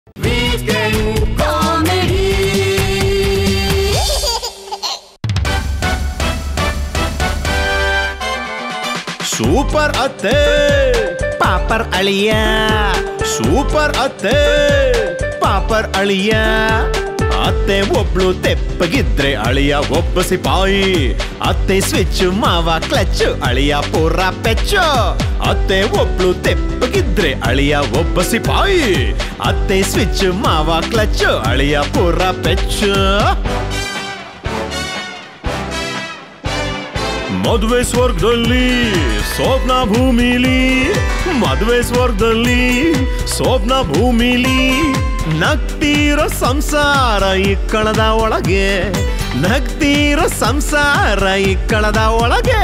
Super ಅತ್ತೆ pauper ಅಳಿಯ super ಅತ್ತೆ ಪಾಪರ್ ಅಳಿಯ ಅತ್ತೆ ಒಬ್ಳು ತೆಪ್ಪಗಿದ್ರೆ ಅಳಿಯ ಒಬ್ಬ ಸಿಪಾಯಿ ಅತ್ತೆ ಸ್ವಿಚ್ ಮಾವ ಕ್ಲಚ್ ಅಳಿಯ ಪೂರ ಪೆಚ್ಚು ಅತ್ತೆ ಒಬ್ಳು ತೆಪ್ಪಗಿದ್ರೆ ಅಳಿಯ ಒಬ್ಬ ಸಿಪಾಯಿ ಅತ್ತೆ ಸ್ವಿಚ್ ಮಾವ ಕ್ಲಚ್ ಅಳಿಯ ಪೂರ ಪೆಚ್ಚು ಮದುವೆ ಸ್ವರ್ಗದಲ್ಲಿ ಸ್ವಪ್ನ ಭೂಮಿಲಿ ಮದುವೆ ಸ್ವರ್ಗದಲ್ಲಿ ಸ್ವಪ್ನ ಭೂಮಿಲಿ ನಗ್ತೀರೋ ಸಂಸಾರ ಇಕ್ಕಳದ ಒಳಗೆ ನಗ್ತೀರೋ ಸಂಸಾರ ಇಕ್ಕಳದ ಒಳಗೆ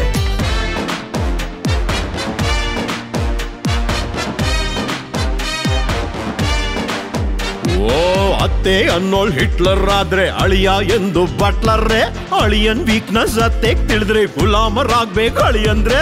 ಓ ಅತ್ತೆ ಅನ್ನೋಳ್ ಹಿಟ್ಲರ್ ಆದ್ರೆ ಅಳಿಯ ಎಂದು ಬಟ್ಲರ್ರೆ ಅಳಿಯನ್ ವೀಕ್ನೆಸ್ ಅತ್ತೆ ತಿಳಿದ್ರೆ ಗುಲಾಮರಾಗ್ಬೇಕು ಅಳಿಯಂದ್ರೆ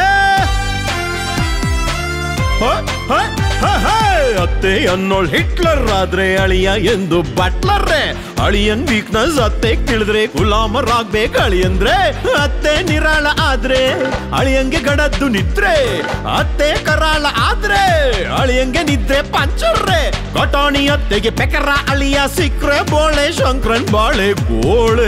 ಹ, ಹ, ಹ, ಹ. ಅತ್ತೆ ಅನ್ನೋಳ್ ಹಿಟ್ಲರ್ ಆದ್ರೆ ಅಳಿಯ ಎಂದು ಬಟ್ಲರ್ರೆ ಅಳಿಯನ್ ವೀಕ್ನೆಸ್ ಅತ್ತೆ ತಿಳಿದ್ರೆ ಗುಲಾಮರಾಗ್ಬೇಕು ಅಳಿಯಂದ್ರೆ ಅತ್ತೆ ನಿರಾಳ ಆದ್ರೆ ಅಳಿಯಂಗೆ ಗಡದ್ದು ನಿದ್ರೆ ಅತ್ತೆ ಕರಾಳ ಆದ್ರೆ ಅಳಿಯಂಗೆ ನಿದ್ರೆ ಪಂಚರ್ರೆ ಕಟಾಣಿ ಅತ್ತೆಗೆ ಪೆಕರ ಅಳಿಯ ಸಿಕ್ರೆ ಬೋಳೆ ಶಂಕ್ರನ್ ಬಾಳೆ ಗೋಳೆ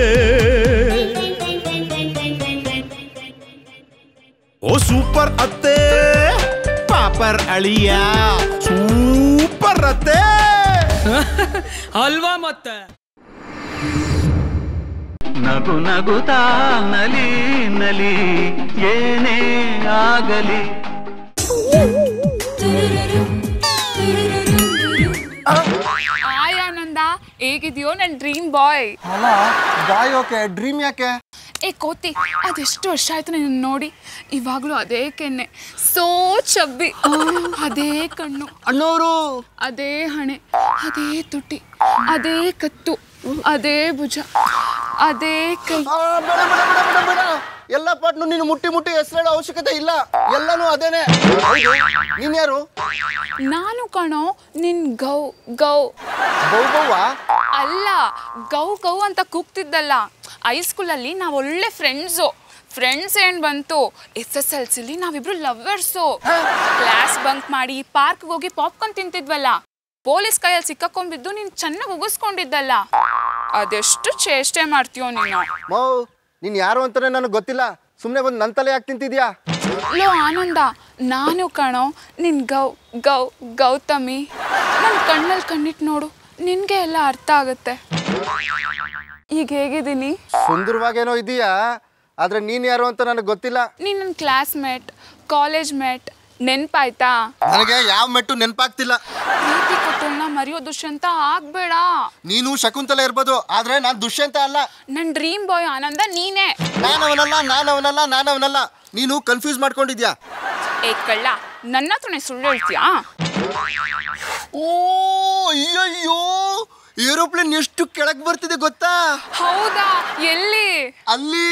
ಓ ಸೂಪರ್ ಅತ್ತೆ ಪಾಪರ್ ಅಳಿಯ ಸೂಪರ್ ಅತ್ತೆ ಅಲ್ವಾ ಮತ್ತೆ ನಗು ನಗುತ್ತಾ ನಲಿ ನಲಿ ಏನೇ ಆಗಲಿ ಹಾಯ್ ಆನಂದ ಹೇಗಿದ್ಯೋ ನನ್ ಡ್ರೀಮ್ ಬಾಯ್ ಅಲ್ಲ ಬಾಯ್ ಓಕೆ ಡ್ರೀಮ್ ಯಾಕೆ ಏ ಕೋತಿ ಅದೆಷ್ಟು ವರ್ಷ ಆಯ್ತು ನಿನ್ನ ನೋಡಿ ಇವಾಗ್ಲೂ ಅದೇ ಕೆನ್ನೆ ಸೋ ಚಬ್ಬಿ ಅದೇ ಕಣ್ಣು ಅಣ್ಣವರು ಅದೇ ಹಣೆ ಅದೇ ತುಟಿ ಅದೇ ಕತ್ತು ಅದೇ ಭುಜ ಅದೇ ಕೈ ಆ, ಬೇಡ ಬೇಡ ಬೇಡ ಬೇಡ ಬೇಡ ಎಲ್ಲ ಪಾಟ್ನು ನೀನು ಮುಟ್ಟಿ ಮುಟ್ಟಿ ಹೆಸರೇಳೋ ಅವಶ್ಯಕತೆ ಇಲ್ಲ ಎಲ್ಲಾನು ಅದೇನೆ ಹೌದು ನೀನ್ ಯಾರು ನಾನು ಕಣೋ ನಿನ್ ಗೌ ಗೌ ಬೌ ಬೌವ ಅಲ್ಲ ಗೌ ಗೌ ಅಂತ ಕೂಗ್ತಿದ್ದಲ್ಲ ಹೈಸ್ಕೂಲಲ್ಲಿ ನಾವು ಒಳ್ಳೆ ಫ್ರೆಂಡ್ಸು ಫ್ರೆಂಡ್ಸ್ ಏನ್ ಬಂತು ಎಸ್ ಎಸ್ ಎಲ್ ಸಿಲಿ ನಾವಿಬ್ರು ಲವ್ವರ್ಸು ಕ್ಲಾಸ್ ಬಂಕ್ ಮಾಡಿ ಪಾರ್ಕ್ಗೆ ಹೋಗಿ ಪಾಪ್ಕಾರ್ನ್ ತಿಂತಿದ್ವಲ್ಲ ಪೊಲೀಸ್ ಕೈಯಲ್ಲಿ ಸಿಕ್ಕಾಕೊಂಡ್ಬಿದ್ದು ನೀನು ಚೆನ್ನಾಗಿ ಉಗಿಸ್ಕೊಂಡಿದ್ದಲ್ಲ ಅದೆಷ್ಟು ಚೇಷ್ಟೆ ಮಾಡ್ತೀಯೋ ನೀನು ಮೌ ನೀನ್ ಯಾರು ಅಂತಾನೆ ನನಗೆ ಗೊತ್ತಿಲ್ಲ ಸುಮ್ಮನೆ ಬಂದು ನನ್ನ ತಲೆ ಯಾಕೆ ತಿಂತಿದ್ಯಾ ಲೋ ಆನಂದ ನಾನು ಕಣೋ ನಿನ್ ಗೌ ಗೌ ಗೌತಮಿ ನನ್ನ ಕಣ್ಣಲ್ಲಿ ಕಣ್ಣಿಟ್ಟು ನೋಡು ನಿನ್ಗೆ ಎಲ್ಲ ಅರ್ಥ ಆಗುತ್ತೆ ಈಗ ಹೇಗಿದ್ದೀನಿ ಸುಂದರವಾಗೇನೋ ಇದೀಯಾ ಆದ್ರೆ ನೀನ್ ಯಾರು ಅಂತ ನನಗೆ ಗೊತ್ತಿಲ್ಲ ನೀನು ನನ್ನ ಕ್ಲಾಸ್ಮೇಟ್ ಕಾಲೇಜ್ ಮೇಟ್ ನೆನ್ಪಾಯ್ತಾ ನನಗೆ ಯಾವ ಮೆಟ್ಟು ನೆನಪಾಗ್ತಿಲ್ಲ ಪ್ರೀತಿ ಕೊಟ್ಟಲ್ನ ಮರೆಯೋ ದುಷ್ಯಂತ ಆಗ್ಬೇಡ ನೀನು ಶಕುಂತಲೆ ಇರ್ಬೋದು ಆದ್ರೆ ನಾನು ದುಷ್ಯಂತ ಅಲ್ಲ ನನ್ನ ಡ್ರೀಮ್ ಬಾಯ್ ಆನಂದ ನೀನೇ ನಾನವನಲ್ಲ ನಾನವನಲ್ಲ ನಾನವನಲ್ಲ ನೀನು ಕನ್ಫ್ಯೂಸ್ ಮಾಡ್ಕೊಂಡಿದ್ಯಾ ಏ ಕಳ್ಳ ನನ್ನ ಹತ್ರನೇ ಸುಳ್ಳು ಹೇಳ್ತೀಯಾ ಓ ಅಯ್ಯಯ್ಯೋ ಏರೋಪ್ಲೇನ್ ಎಷ್ಟು ಕೆಳಗ್ ಬರ್ತಿದೆ ಗೊತ್ತಾ ಹೌದಾ ಎಲ್ಲಿ ಅಲ್ಲಿ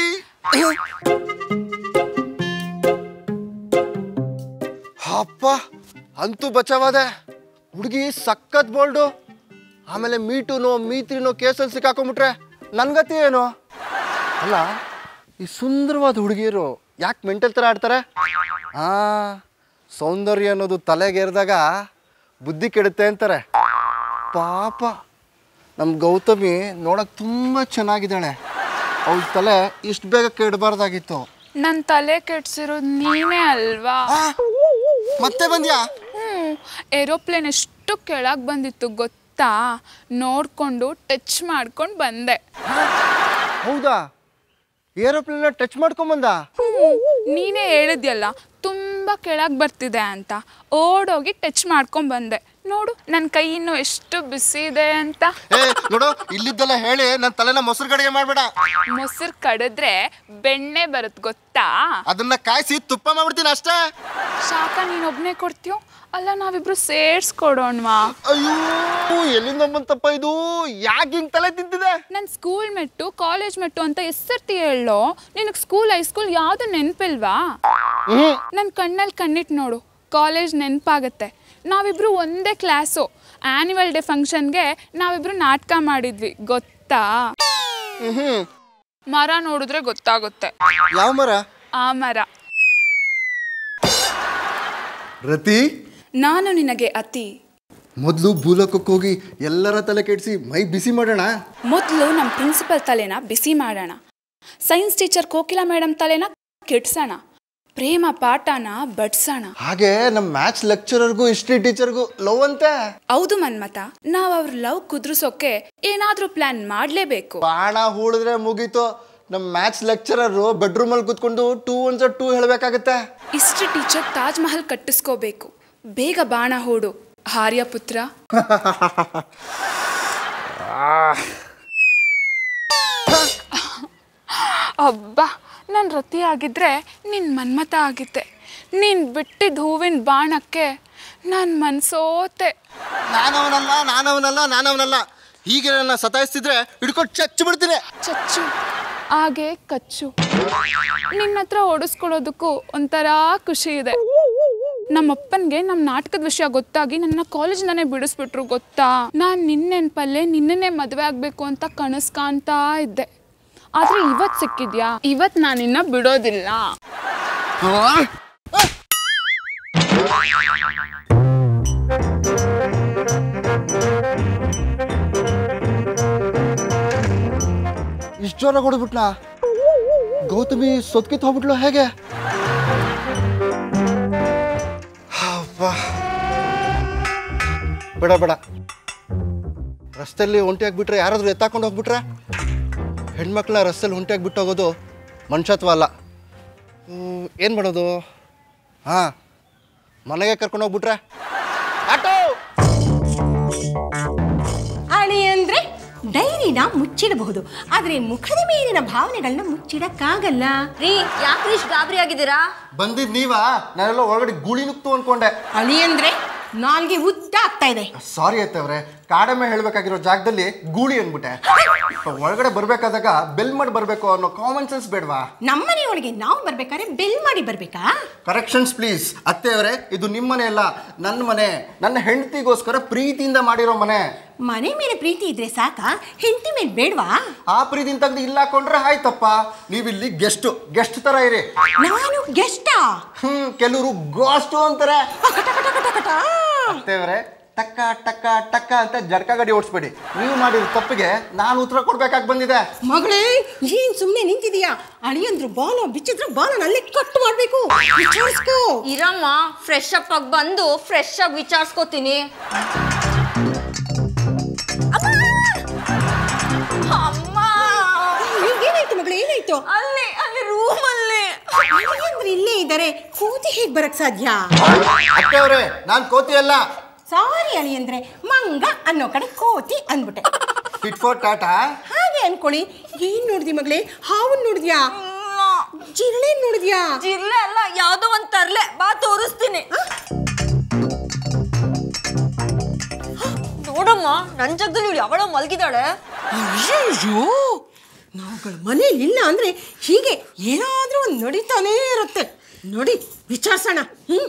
ಅಪ್ಪ ಅಂತೂ ಬಚಾವಾದೆ ಹುಡುಗಿ ಸಖತ್ ಬೋಲ್ಡು ಆಮೇಲೆ ಮೀಟುನೋ ಮೀತ್ರಿನೋ ಕೇಸಲ್ಲಿ ಸಿಕ್ಕಾಕೊಂಡ್ಬಿಟ್ರೆ ನನ್ಗತಿ ಏನು ಅಲ್ಲ ಈ ಸುಂದರವಾದ ಹುಡುಗಿಯರು ಯಾಕೆ ಮೆಂಟಲ್ ಥರ ಆಡ್ತಾರೆ ಆ ಸೌಂದರ್ಯ ಅನ್ನೋದು ತಲೆಗೇರಿದಾಗ ಬುದ್ಧಿ ಕೆಡುತ್ತೆ ಅಂತಾರೆ ಪಾಪ ನಮ್ಮ ಗೌತಮಿ ನೋಡಕ್ ತುಂಬ ಚೆನ್ನಾಗಿದ್ದಾಳೆ ಅವಳ ತಲೆ ಇಷ್ಟು ಬೇಗ ಕೆಡಬಾರ್ದಾಗಿತ್ತು ನನ್ನ ತಲೆ ಕೆಡ್ಸಿರೋದು ನೀನೇ ಅಲ್ವಾ ಆ, ಮತ್ತೆ ಬಂದ್ಯಾ ಹ್ಞೂ ಏರೋಪ್ಲೇನ್ ಎಷ್ಟು ಕೆಳಗೆ ಬಂದಿತ್ತು ಗೊತ್ತಾ ನೋಡ್ಕೊಂಡು ಟಚ್ ಮಾಡ್ಕೊಂಡು ಬಂದೆ ಹೌದಾ ಏರೋಪ್ಲೇನ್ ಟಚ್ ಮಾಡ್ಕೊಂಬಂದ ಹ್ಞೂ ನೀನೇ ಹೇಳಿದ್ಯಲ್ಲ ತುಂಬ ಕೆಳಗೆ ಬರ್ತಿದೆ ಅಂತ ಓಡೋಗಿ ಟಚ್ ಮಾಡ್ಕೊಂಡು ಬಂದೆ ನೋಡು ನನ್ನ ಕೈ ಇನ್ನು ಎಷ್ಟು ಬಿಸಿ ಇದೆ ಅಂತ ಏ ನೋಡು ಇಲ್ಲಿದ್ದೆಲ್ಲ ಹೇಳಿ ನನ್ನ ತಲೆನ ಮೊಸರು ಗಡಿಗೆ ಮಾಡಬೇಡ ಮೊಸರು ಕಡಿದ್ರೆ ಬೆಣ್ಣೆ ಬರುತ್ತೆ ಗೊತ್ತಾ ಅದನ್ನ ಕಾಯಿಸಿ ತುಪ್ಪ ಮಾಡ್ಬಿಡ್ತೀನಿ ಅಷ್ಟೇ ಶಾಖ ನೀನೊಬ್ನೇ ಕೊಡ್ತೀಯೋ ಅಲ್ಲ ನಾವಿಬ್ರು ಸೇರ್ಸ್ಕೊಡೋಣವಾ ಅಯ್ಯೋ ಎಲ್ಲಿಂದ ಬಂತಪ್ಪ ಇದು ಯಾಕೆ ಹಿಂಗ್ ತಲೆ ತಿಂತಿದೆ ನನ್ನ ಸ್ಕೂಲ್ ಮೆಟ್ಟು ಕಾಲೇಜ್ ಮೆಟ್ಟು ಅಂತ ಎಸ್ಸರ್ತಿ ಹೇಳೋ ನಿನಗೆ ಸ್ಕೂಲ್ ಹೈಸ್ಕೂಲ್ ಯಾವುದು ನೆನಪಿಲ್ವಾ ನನ್ನ ಕಣ್ಣಲ್ಲಿ ಕಣ್ಣಿಟ್ಟು ನೋಡು ಕಾಲೇಜ್ ನೆನಪಾಗತ್ತೆ ನಾವಿಬ್ರು ಒಂದೇ ಕ್ಲಾಸು ಆ್ಯನ್ಯುವಲ್ ಡೇ ಫಂಕ್ಷನ್ಗೆ ನಾವಿಬ್ರು ನಾಟಕ ಮಾಡಿದ್ವಿ ಗೊತ್ತಾ ಹ್ಮ್ ಮರ ನೋಡಿದ್ರೆ ಗೊತ್ತಾಗುತ್ತೆ ಯಾವ ಮರ ಆ ಮರ ರತಿ ನಾನು ನಿನಗೆ ಅತಿ ಮೊದಲು ಭೂಲೋಕಕ್ಕೆ ಹೋಗಿ ಎಲ್ಲರ ತಲೆ ಕೆಡಿಸಿ ಮೈ ಬಿಸಿ ಮಾಡೋಣ ಮೊದಲು ನಮ್ಮ ಪ್ರಿನ್ಸಿಪಲ್ ತಲೆನ ಬಿಸಿ ಮಾಡೋಣ ಸೈನ್ಸ್ ಟೀಚರ್ ಕೋಕಿಲ ಮೇಡಮ್ ತಲೆನ ಕೆಡ್ಸೋಣ ಪ್ರೇಮ ಪಾಠನ ಬಡ್ಸೋಣ ಹಾಗೆ ನಮ್ಮ ಮ್ಯಾಥ್ಸ್ ಲೆಕ್ಚರರ್ಗೂ ಹಿಸ್ಟ್ರಿ ಟೀಚರ್ಗೂ ಲವ್ ಅಂತೆ ಹೌದು ಮನ್ಮತ ನಾವು ಅವ್ರ ಲವ್ ಕುದ್ರಿಸೋಕೆ ಏನಾದ್ರೂ ಪ್ಲಾನ್ ಮಾಡಲೇಬೇಕು ಬಾಣ ಹೂಳಿದ್ರೆ ಮುಗೀತು ನಮ್ಮ ಮ್ಯಾಥ್ಸ್ ಲೆಕ್ಚರರು ಬೆಡ್ರೂಮಲ್ಲಿ ಕೂತ್ಕೊಂಡು ಟೂ ಒನ್ಸ್ ಟೂ ಹೇಳಬೇಕಾಗತ್ತೆ ಇಷ್ಟು ಟೀಚರ್ ತಾಜ್ ಮಹಲ್ ಕಟ್ಟಿಸ್ಕೋಬೇಕು ಬೇಗ ಬಾಣ ಹೂಡು ಆರ್ಯಪುತ್ರ ಅಬ್ಬ ನಾನು ರತಿ ಆಗಿದ್ರೆ ನಿನ್ನ ಮನ್ಮತ ಆಗಿದ್ದೆ ನೀನು ಬಿಟ್ಟಿದ್ದ ಹೂವಿನ ಬಾಣಕ್ಕೆ ನಾನು ಮನ್ಸೋತೆ ನಾನವನಲ್ಲ ನಾನವನಲ್ಲ ನಾನವನಲ್ಲ ಹೀಗೆ ನನ್ನ ಸತಾಯಿಸ್ತಿದ್ರೆ ಹಿಡ್ಕೊಂಡು ಚಚ್ಚು ಬಿಡ್ತೀನಿ ಚಚ್ಚು ಹಾಗೆ ಕಚ್ಚು ನಿನ್ನ ಹತ್ರ ಓಡಿಸ್ಕೊಳ್ಳೋದಕ್ಕೂ ಒಂಥರ ಖುಷಿ ಇದೆ ನಮ್ಮಪ್ಪನ್ಗೆ ನಮ್ಮ ನಾಟಕದ ವಿಷಯ ಗೊತ್ತಾಗಿ ನನ್ನ ಕಾಲೇಜ್ನೇ ಬಿಡಿಸ್ಬಿಟ್ರು ಗೊತ್ತಾ ನಾನು ನಿನ್ನ ನೆನಪಲ್ಲೇ ನಿನ್ನನ್ನೇ ಮದುವೆ ಆಗಬೇಕು ಅಂತ ಕನಸು ಕಾಣ್ತಾ ಇದ್ದೆ ಆದ್ರೆ ಇವತ್ತು ಸಿಕ್ಕಿದ್ಯಾ ಇವತ್ತು ನಾನು ನಿನ್ನ ಬಿಡೋದಿಲ್ಲ ಇಷ್ಟು ಜೋರ ಹೊಡೆದ್ಬಿಟ್ನಾ ಗೌತಮಿ ಸೊತ್ಕಿತ್ ಹೋಗ್ಬಿಟ್ಲು ಹೇಗೆ ಅಬ್ಬ. ಬೇಡ ಬೇಡ ರಸ್ತೆಯಲ್ಲಿ ಒಂಟಿ ಆಗ್ಬಿಟ್ರೆ ಯಾರಾದ್ರೂ ಎತ್ತಾಕೊಂಡು ಹೋಗ್ಬಿಟ್ರೆ ಹೆಣ್ಮಕ್ಳನ್ನ ರಸ್ತೆಯಲ್ಲಿ ಒಂಟಿ ಆಗ್ಬಿಟ್ಟು ಹೋಗೋದು ಮನುಷ್ಯತ್ವ ಅಲ್ಲ ಏನು ಮಾಡೋದು ಹಾಂ ಮನೆಗೆ ಕರ್ಕೊಂಡು ಹೋಗ್ಬಿಟ್ರೆ ಆಟೋ ಅಣಿ ಅಂದ್ರೆ ಡೈರಿನ ಮುಚ್ಚಿಡಬಹುದು ಆದ್ರೆ ಮುಖದ ಮೇಲಿನ ಭಾವನೆಗಳನ್ನ ಮುಚ್ಚಿಡಕ್ಕಾಗಲ್ಲ ರೀ ಯಾಕ್ರಿ ಇಷ್ಟು ಗಾಬರಿ ಆಗಿದ್ದೀರಾ ಬಂದಿದ್ ನೀವಾ ನಾನೆಲ್ಲ ಒಳಗಡೆ ಗುಳಿ ನುಕ್ತು ಅನ್ಕೊಂಡೆ ಅಣಿ ಅಂದ್ರೆ ನಾಲ್ಗೆ ಉದ್ದ ಆಗ್ತಾ ಇದೆ ಸಾರಿ ಅತ್ತವ್ರೆ ಕಾಡಮೆ ಹೇಳ್ಬೇಕಾಗಿರೋ ಜಾಗದಲ್ಲಿ ಗೂಳಿ ಅನ್ಬಿಟ್ಟೆ ಒಳಗಡೆ ಬರ್ಬೇಕಾದಾಗ ಬೆಲ್ ಮಾಡಿ ಬರ್ಬೇಕು ಅನ್ನೋ ಕಾಮನ್ ಸೆನ್ಸ್ ಬೇಡವಾ ನಮ್ಮನೆ ಒಳಗೆ ನಾವು ಬರ್ಬೇಕಾದ್ರೆ ಬೆಲ್ ಮಾಡಿ ಬರ್ಬೇಕಾ ಕರೆಕ್ಷನ್ಸ್ ಪ್ಲೀಸ್ ಅತ್ತೆಯವರೇ ಇದು ನಿಮ್ಮ ಮನೆ ಅಲ್ಲ ನನ್ನ ಮನೆ ನನ್ನ ಹೆಂಡತಿಗೋಸ್ಕರ ಪ್ರೀತಿಯಿಂದ ಮಾಡಿರೋ ಮನೆ ಮನೆ ಮೇಲೆ ಪ್ರೀತಿ ಇದ್ರೆ ಸಾಕ ಹೆಂಡತಿ ಮೇಲೆ ಬೇಡ್ವಾ ಆ ಪ್ರೀತಿನ ತೆಗೆದು ಇಲ್ಲ ಹಾಕೊಂಡ್ರೆ ಆಯ್ತಪ್ಪ ನೀವಿಲ್ಲಿ ಗೆಸ್ಟ್ ಗೆಸ್ಟ್ ತರ ಇರಿ ನಾನು ಗೆಸ್ಟಾ ಹ್ಮ್ ಕೆಲವರು ಗೋಸ್ಟು ಅಂತಾರೆ ಅತ್ತೆಯವರೇ ಟಕ್ಕ ಟಕ್ಕ ಟಕ್ಕ ಅಂತ ಜಡ್ಕ ಗಾಡಿ ಓಡಿಸ್ಬೇಡಿ ನೀವು ಮಾಡಿರೋ ತಪ್ಪಿಗೆ ನಾನು ಉತ್ತರ ಕೊಡ್ಬೇಕಾಗಿ ಬಂದಿದೆ ಮಗಳೇ ಏನ್ ಸುಮ್ನೆ ನಿಂತಿದೀಯಾ ಅಳಿಯಂದ್ರು ಬಾಲ ಬಿಚ್ಚಿದ್ರೆ ಬಾಲ ಅಲ್ಲೇ ಕಟ್ ಮಾಡ್ಬೇಕು ವಿಚಾರಿಸ್ಕೋ ಇರಮ್ಮ ಫ್ರೆಶ್ ಅಪ್ ಆಗಿ ಬಂದು ಫ್ರೆಶ್ ಆಗಿ ವಿಚಾರಿಸ್ಕೋತೀನಿ ಅಮ್ಮ ಏನಾಯ್ತು ಮಗಳೇ ಏನಾಯ್ತು ಅಲ್ಲಿ ಅಲ್ಲಿ ರೂಮಲ್ಲಿ ಅಳಿಯಂದ್ರು ಇಲ್ಲೇ ಇದ್ದಾರೆ ಕೂತಿ ಹೇಗ್ ಬರಕ್ ಸಾಧ್ಯ ಅತ್ತೆಯವರೇ ನಾನು ಕೋತಿ ಅಲ್ಲ ಸಾರಿ ಅಳಿಯಂದ್ರೆ ಮಂಗ ಅನ್ನೋ ಕಡೆ ಕೋತಿ ಅಂದ್ಬಿಟ್ಟೆ ಫಿಟ್ ಫಾರ್ ಟಾಟಾ ಹಾಗೆ ಅನ್ಕೊಳ್ಳಿ ಏನ್ ನೋಡಿದ್ವಿ ಮಗಳೇ ಹಾವನ್ ನೋಡಿದ್ಯಾ ಜಿರಳೆ ನೋಡಿದ್ಯಾ ಜಿರ್ಲೆ ಅಲ್ಲ ಯಾವ್ದೋ ಒಂದ್ ತರ್ಲೆ ಬಾ ತೋರಿಸ್ತೀನಿ ನೋಡಮ್ಮ ನನ್ ಜಾಗದಲ್ಲಿ ಇವಳು ಯಾವಳೋ ಮಲ್ಗಿದಾಳೆ ಅಯ್ಯಯ್ಯೋ ನಾವುಗಳ ಮನೇಲಿ ಇಲ್ಲ ಅಂದ್ರೆ ಹೀಗೆ ಏನಾದ್ರೂ ಒಂದು ನಡೀತಾನೇ ಇರುತ್ತೆ ನೋಡಿ ವಿಚಾರಿಸೋಣ ಹ್ಮ್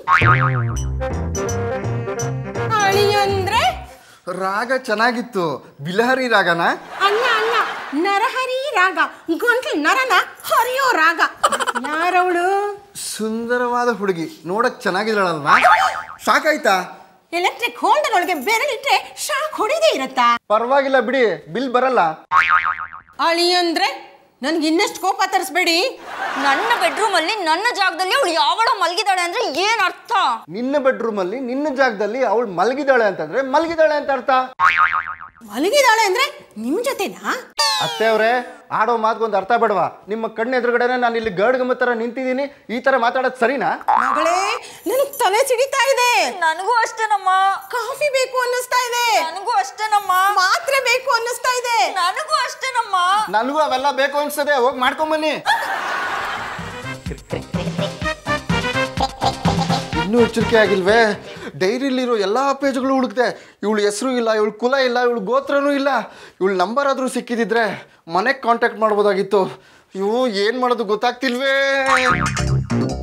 ಅಳಿಯಂದ್ರೆ ರಾಗ ಚೆನ್ನಾಗಿತ್ತು ಬಿಲಹರಿ ರಾಗನ ಅಲ್ಲ ಅಲ್ಲ ನರಹರಿ ರಾಗ ಗಂಟ್ಲು ನರನ ಹರಿಯೋ ರಾಗ ಯಾರವಳು ಸುಂದರವಾದ ಹುಡುಗಿ ನೋಡಕ್ ಚೆನ್ನಾಗಿದ್ದಾಳಲ್ವಾ ಸಾಕಾಯ್ತಾ ಎಲೆಕ್ಟ್ರಿಕ್ ಹೋಲ್ಡರ್ ಒಳಗೆ ಬೆರಳಿಟ್ರೆ ಶಾಕ್ ಹೊಡಿದೇ ಇರತ್ತಾ ಪರವಾಗಿಲ್ಲ ಬಿಡಿ ಬಿಲ್ ಬರಲ್ಲ ಅಳಿಯಂದ್ರೆ ನನ್ಗೆ ಇನ್ನಷ್ಟು ಕೋಪ ತರಿಸ್ಬೇಡಿ ನನ್ನ ಬೆಡ್ರೂಮ್ ಅಲ್ಲಿ ನನ್ನ ಜಾಗದಲ್ಲಿ ಅವಳು ಯಾವಳೋ ಮಲ್ಗಿದಾಳೆ ಅಂದ್ರೆ ಏನ್ ಅರ್ಥ ನಿನ್ನ ಬೆಡ್ರೂಮ್ ಅಲ್ಲಿ ನಿನ್ನ ಜಾಗದಲ್ಲಿ ಅವಳು ಮಲಗಿದಾಳೆ ಅಂತಂದ್ರೆ ಮಲಗಿದಾಳೆ ಅಂತ ಅರ್ಥ ಮಲಗಿದಾಳೆ ಅಂದ್ರೆ ನಿಮ್ ಜೊತೆನಾ ಅತ್ತೆಯವರೇ ಆಡೋ ಮಾತ್ಗೊಂದು ಅರ್ಥ ಬೇಡವಾ ನಿಮ್ಮ ಕಣ್ಣು ಎದುರುಗಡೆನೆ ನಾನು ಇಲ್ಲಿ ಗರ್ಡ್ ಗಮ್ಮ ತರ ನಿಂತಿದ್ದೀನಿ ಈ ತರ ಮಾತಾಡೋದು ಸರಿನಾ ಮಗಳೇ ನನಗ್ ತಲೆ ಸಿಡಿತಾ ಇದೆ ನನಗೂ ಅಷ್ಟೇನಮ್ಮ ಕಾಫಿ ಬೇಕು ಅನ್ನಿಸ್ತಾ ಇದೆ ನನಗೂ ಅಷ್ಟೇನಮ್ಮ ಮಾತ್ರೆ ಬೇಕು ಅನ್ನಿಸ್ತಾ ಇದೆ ನನಗೂ ಅಷ್ಟೇನಮ್ಮ ನನಗೂ ಅವೆಲ್ಲ ಬೇಕು ಅನ್ಸ್ತದೆ ಹೋಗಿ ಮಾಡ್ಕೊಂಬನ್ನಿ ಇನ್ನೂ ಎಚ್ಚರಿಕೆ ಆಗಿಲ್ವೇ ಡೈರಿಲಿರೋ ಎಲ್ಲ ಪೇಜ್ಗಳು ಹುಡುಕ್ತೆ ಇವಳು ಹೆಸರು ಇಲ್ಲ ಇವಳು ಕುಲ ಇಲ್ಲ ಇವಳು ಗೋತ್ರನೂ ಇಲ್ಲ ಇವಳು ನಂಬರ್ ಆದರೂ ಸಿಕ್ಕಿದಿದ್ರೆ ಮನೆಗೆ ಕಾಂಟ್ಯಾಕ್ಟ್ ಮಾಡ್ಬೋದಾಗಿತ್ತು ಇವು ಏನು ಮಾಡೋದು ಗೊತ್ತಾಗ್ತಿಲ್ವೇ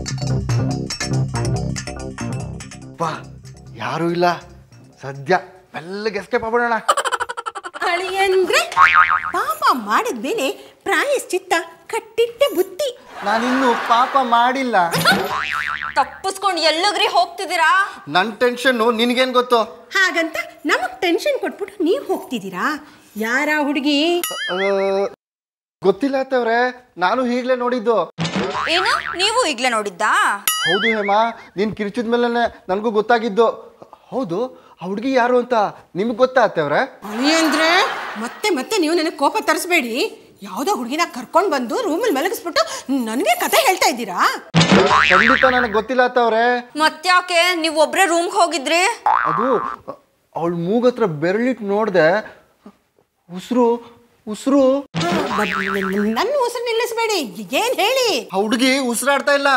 ಬಾ ಯಾರೂ ಇಲ್ಲ ಸದ್ಯ ಬೆಲ್ಲಗೆ ಎಸ್ಕೇಪ್ ಆಗ್ಬಿಡೋಣ ಅಳಿಯಂದ್ರೆ ಪಾಪ ಮಾಡಿದ್ಮೇಲೆ ಪ್ರಾಯಶ್ಚಿತ್ತ ಕಟ್ಟಿಟ್ಟೆ ಬುತ್ತಿ ನಾನಿನ್ನು ಪಾಪ ಮಾಡಿಲ್ಲ ತಪ್ಪಿಸ್ಕೊಂಡು ಎಲ್ಲಗ್ರಿ ಹೋಗ್ತಿದ್ದೀರಾ ನನ್ನ ಟೆನ್ಷನ್ನು ನಿನಗೇನು ಗೊತ್ತು ಹಾಗಂತ ನಮಗ್ ಟೆನ್ಷನ್ ಕೊಟ್ಬಿಟ್ಟು ನೀವು ಹೋಗ್ತಿದ್ದೀರಾ ಯಾರ ಹುಡುಗಿ ಆ, ಗೊತ್ತಿಲ್ಲ ಅತ್ತವ್ರೆ ನಾನು ಈಗಲೇ ನೋಡಿದ್ದು ಏನು ನೀವು ಈಗ್ಲೇ ನೋಡಿದ್ದಾ ಹೌದು ಹೇಮಾ ನೀನು ಕಿರ್ಚಿದ ಮೇಲೆ ನನಗೂ ಗೊತ್ತಾಗಿದ್ದು ಹೌದು ಆ ಹುಡುಗಿ ಯಾರು ಅಂತ ನಿಮ್ಗೆ ಗೊತ್ತಾ ಅತ್ತವ್ರೆ ಅಳಿಯಂದ್ರೆ ಮತ್ತೆ ಮತ್ತೆ ನೀವು ನನಗೆ ಕೋಪ ತರಿಸ್ಬೇಡಿ ಯಾವುದೋ ಹುಡುಗಿನ ಕರ್ಕೊಂಡು ಬಂದು ರೂಮಲ್ಲಿ ಮಲಗಿಸ್ಬಿಟ್ಟು ನನಗೆ ಕತೆ ಹೇಳ್ತಾ ಇದ್ದೀರಾ ಖಂಡಿತ ನನಗೆ ಗೊತ್ತಿಲ್ಲ ಅತ್ತವ್ರೆ ಮತ್ತ್ಯಾಕೆ ನೀವು ಒಬ್ರೇ ರೂಮ್ಗೆ ಹೋಗಿದ್ರಿ ಅದು ಅವಳ ಮೂಗತ್ರ ಬೆರಳಿಟ್ಟು ನೋಡ್ದೆ ಉಸಿರು ಉಸಿರು ನನ್ನ ಉಸಿರು ನಿಲ್ಲಿಸ್ಬೇಡಿ ಏನ್ ಹೇಳಿ ಆ ಹುಡುಗಿ ಉಸಿರಾಡ್ತಾ ಇಲ್ಲ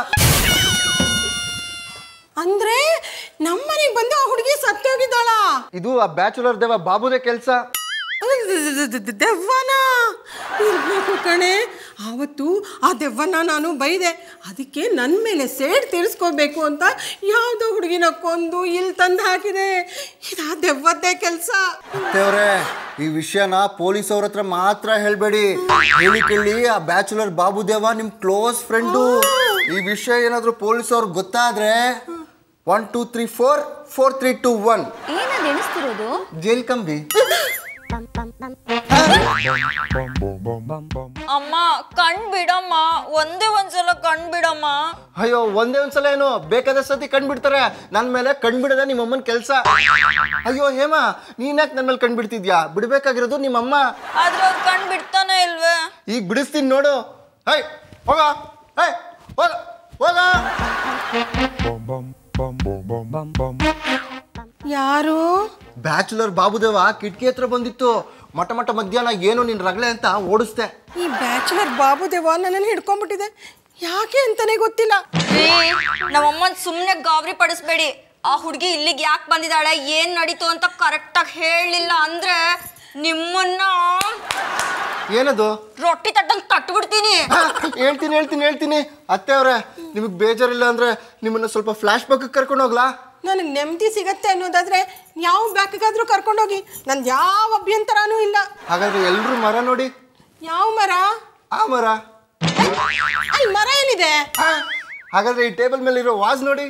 ಅಂದ್ರೆ ನಮ್ಮನೆಗೆ ಬಂದು ಆ ಹುಡುಗಿ ಸತ್ತೋಗಿದ್ದಾಳ ಇದು ಆ ಬ್ಯಾಚುಲರ್ ದೇವ ಬಾಬುದೇ ಕೆಲಸ ದೆವ್ವನ ಇರ್ಬೇಕು ಕಣೆ ಆವತ್ತು ಆ ದೆವ್ವನ ನಾನು ಬೈದೆ ಅದಕ್ಕೆ ನನ್ನ ಮೇಲೆ ಸೇಡ್ ತೀರಿಸ್ಕೋಬೇಕು ಅಂತ ಯಾವುದೋ ಹುಡುಗಿನ ಕೊಂದು ಇಲ್ಲಿ ತಂದು ಹಾಕಿದೆ ಇದು ಆ ದೆವ್ವದ್ದೇ ಕೆಲಸ ಅತ್ತೆಯವ್ರೆ ಈ ವಿಷಯನ ಪೊಲೀಸ್ ಅವ್ರ ಹತ್ರ ಮಾತ್ರ ಹೇಳ್ಬೇಡಿ ಹೇಳಿ ಕೇಳಿ ಆ ಬ್ಯಾಚುಲರ್ ಬಾಬುದೇವ ನಿಮ್ ಕ್ಲೋಸ್ ಫ್ರೆಂಡು ಈ ವಿಷಯ ಏನಾದ್ರು ಪೊಲೀಸ್ ಅವ್ರಿಗೆ ಗೊತ್ತಾದ್ರೆ one two three four four three two one ಏನದು ಎಣಿಸ್ತಿರೋದು ಜೈಲ್ ಕಂಬಿ ಅಮ್ಮ ಕಣ್ ಬಿಡಮ್ಮ ಒಂದೇ ಒಂದ್ಸಲ ಕಣ್ ಬಿಡಮ್ಮ ಅಯ್ಯೋ ಒಂದೇ ಒಂದ್ಸಲ ಏನು ಬೇಕಾದ ಸತಿ ಕಂಡ್ಬಿಡ್ತಾರೆ ನನ್ನ ಮೇಲೆ ಕಂಡ್ಬಿಡದ ನಿಮ್ಮಮ್ಮನ ಕೆಲಸ ಅಯ್ಯೋ ಹೇಮಾ ನೀನ್ಯಾಕೆ ನನ್ನ ಮೇಲೆ ಕಂಡ್ಬಿಡ್ತಿದ್ಯಾ ಬಿಡ್ಬೇಕಾಗಿರೋದು ನಿಮ್ಮಮ್ಮ ಆದ್ರೆ ಅವ್ರು ಕಣ್ ಬಿಡ್ತಾನೆ ಇಲ್ವೇ ಈಗ ಬಿಡಿಸ್ತೀನಿ ನೋಡು ಹೈ ಹೋಗ ಹೈ ಹೋಗ ಹೋಗ ಯಾರು ಬ್ಯಾಚುಲರ್ ಬಾಬುದೇವ ಕಿಟಕಿ ಹತ್ರ ಬಂದಿತ್ತು ಮಟ ಮಟ ಮಧ್ಯಾಹ್ನ ಏನು ನಿನ್ ರಗಳೆ ಅಂತ ಓಡಿಸ್ದೆ ಈ ಬ್ಯಾಚುಲರ್ ಬಾಬು ದೇವ ನನ್ನನ್ನು ಹಿಡ್ಕೊಂಡ್ಬಿಟ್ಟಿದೆ ಯಾಕೆ ಅಂತಾನೆ ಗೊತ್ತಿಲ್ಲ ನಮ್ಮಮ್ಮನ್ ಸುಮ್ನೆ ಗಾಬರಿ ಪಡಿಸ್ಬೇಡಿ ಆ ಹುಡುಗಿ ಇಲ್ಲಿಗೆ ಯಾಕೆ ಬಂದಿದ್ದಾಳೆ ಏನ್ ನಡೀತು ಅಂತ ಕರೆಕ್ಟಾಗಿ ಹೇಳಲಿಲ್ಲ ಅಂದ್ರೆ ನಿಮ್ಮನ್ನ ಏನದು ರೊಟ್ಟಿ ತಟ್ಟಂಗ್ ತಟ್ಬಿಡ್ತೀನಿ ಹಾ, ಹೇಳ್ತೀನಿ ಹೇಳ್ತೀನಿ ಹೇಳ್ತೀನಿ ಅತ್ತೆ ಅವ್ರೆ ನಿಮಗೆ ಬೇಜಾರಿಲ್ಲ ಅಂದ್ರೆ ನಿಮ್ಮನ್ನ ಸ್ವಲ್ಪ ಫ್ಲಾಶ್ ಬ್ಯಾಕ್ ಕರ್ಕೊಂಡು ಹೋಗ್ಲಾ ನನಗೆ ನೆಮ್ಮದಿ ಸಿಗತ್ತೆ ಅನ್ನೋದಾದ್ರೆ ಯಾವ ಬ್ಯಾಕ್ಗಾದ್ರೂ ಕರ್ಕೊಂಡೋಗಿ ನಂದು ಯಾವ ಅಭ್ಯಂತರನೂ ಇಲ್ಲ ಹಾಗಾದ್ರೆ ಎಲ್ರು ಮರ ನೋಡಿ ಯಾವ ಮರ ಆ ಮರ ಅಲ್ಲಿ ಮರ ಏನಿದೆ ಹಾ, ಹಾಗಾದ್ರೆ ಈ ಟೇಬಲ್ ಮೇಲೆ ಇರೋ ವಾಸ್ ನೋಡಿ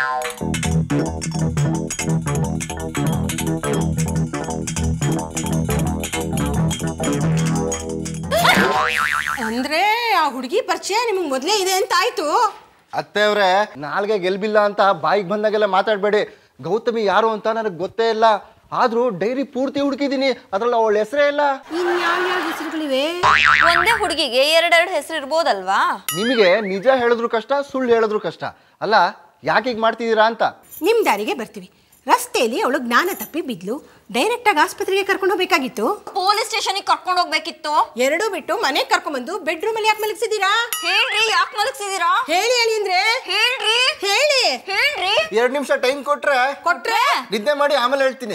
ಅಂದ್ರೆ ಆ ಹುಡುಗಿ ಪರಿಚಯ ನಿಮಗೆ ಮೊದಲೇ ಇದೆ ಅಂತ ಆಯ್ತು ಅತ್ತೆ ಅವ್ರೆ ನಾಲ್ಗೆ ಗೆಲ್ಬಿಲ್ಲ ಅಂತ ಬಾಯಿಗೆ ಬಂದಾಗೆಲ್ಲ ಮಾತಾಡಬೇಡಿ ಗೌತಮಿ ಯಾರು ಅಂತ ನನಗೆ ಗೊತ್ತೇ ಇಲ್ಲ ಆದ್ರೂ ಡೈರಿ ಪೂರ್ತಿ ಹುಡುಕಿದೀನಿ ಅದ್ರಲ್ಲಿ ಅವಳ ಹೆಸರೇ ಇಲ್ಲ ಇನ್ಯಾವ್ಯಾವ ಹೆಸರುಗಳಿವೆ ಒಂದೇ ಹುಡುಗಿಗೆ ಎರಡೆರಡು ಹೆಸರು ಇರ್ಬೋದಲ್ವಾ ನಿಮಗೆ ನಿಜ ಹೇಳಿದ್ರು ಕಷ್ಟ ಸುಳ್ಳು ಹೇಳಿದ್ರು ಕಷ್ಟ ಅಲ್ಲ ಯಾಕೆ ಹೀಗೆ ಮಾಡ್ತಿದ್ದೀರಾ ಅಂತ ನಿಮ್ಮ ದಾರಿಗೆ ಬರ್ತೀವಿ ರಸ್ತೆಯಲ್ಲಿ ಅವಳು ಜ್ಞಾನ ತಪ್ಪಿ ಬಿದ್ಲು ಡೈರೆಕ್ಟಾಗಿ ಆಸ್ಪತ್ರೆಗೆ ಕರ್ಕೊಂಡು ಹೋಗ್ಬೇಕಾಗಿತ್ತು ಪೊಲೀಸ್ ಸ್ಟೇಷನ್ಗೆ ಕರ್ಕೊಂಡು ಹೋಗ್ಬೇಕಿತ್ತು ಎರಡೂ ಬಿಟ್ಟು ಮನೆಗೆ ಕರ್ಕೊಂಡ್ಬಂದು ಬೆಡ್ರೂಮಲ್ಲಿ ಯಾಕೆ ಮಲಗಿಸಿದ್ದೀರಾ ಹೇಳ್ರಿ ಯಾಕೆ ಮಲಗ್ಸಿದೀರಾ ಹೇಳಿ ಹೇಳಿ ಅಂದ್ರೆ ಹೇಳ್ರಿ ಹೇಳಿ ಹೇಳ್ರಿ ಎರಡು ನಿಮಿಷ ಟೈಮ್ ಕೊಟ್ರೆ ಕೊಟ್ರೆ ನಿದ್ದೆ ಮಾಡಿ ಆಮೇಲೆ ಹೇಳ್ತೀನಿ